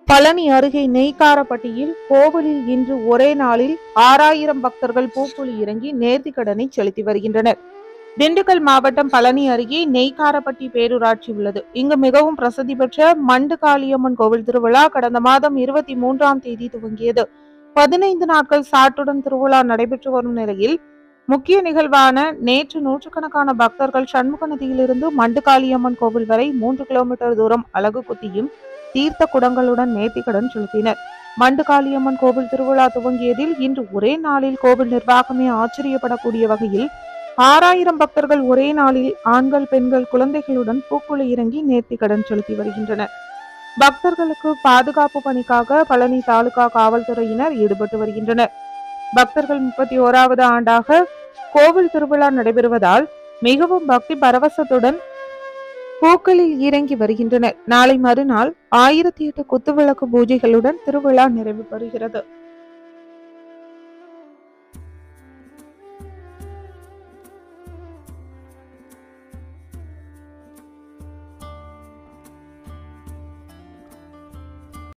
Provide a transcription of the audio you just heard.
பழனி அருகே நெய்க்காரப்பட்டியில் கோவிலில் இன்று ஒரே நாளில் ஆறாயிரம் பக்தர்கள் பூக்குழி இறங்கி நேர்த்திக்கடனை செலுத்தி வருகின்றனர் திண்டுக்கல் மாவட்டம் பழனி அருகே நெய்க்காரப்பட்டி பேரூராட்சி உள்ளது இங்கு மிகவும் பிரசித்தி பெற்ற மண்டு காளியம்மன் கோவில் திருவிழா கடந்த மாதம் இருபத்தி மூன்றாம் தேதி துவங்கியது பதினைந்து நாட்கள் சாட்டுடன் திருவிழா நடைபெற்று வரும் நிலையில் முக்கிய நிகழ்வான நேற்று நூற்றுக்கணக்கான பக்தர்கள் சண்முக நதியிலிருந்து மண்டு காளியம்மன் கோவில் வரை மூன்று கிலோமீட்டர் தூரம் அலகு குத்தியும் தீர்த்த குடங்களுடன் நேர்த்திக்கடன் செலுத்தினர் மண்டு காளியம்மன் கோவில் திருவிழா துவங்கியதில் இன்று ஒரே நாளில் கோவில் நிர்வாகமே ஆச்சரியப்படக்கூடிய வகையில் ஆறாயிரம் பக்தர்கள் ஒரே நாளில் ஆண்கள் பெண்கள் குழந்தைகளுடன் பூக்குழி இறங்கி நேர்த்திக்கடன் செலுத்தி வருகின்றனர் பக்தர்களுக்கு பாதுகாப்பு பணிக்காக பழனி தாலுகா காவல்துறையினர் ஈடுபட்டு வருகின்றனர் பக்தர்கள் முப்பத்தி ஓராவது ஆண்டாக கோவில் திருவிழா நடைபெறுவதால் மிகவும் பக்தி பரவசத்துடன் பூக்களில் இறங்கி வருகின்றனர் நாளை மறுநாள் ஆயிரத்தி எட்டு குத்துவிளக்கு பூஜைகளுடன் திருவிழா நிறைவு பெறுகிறது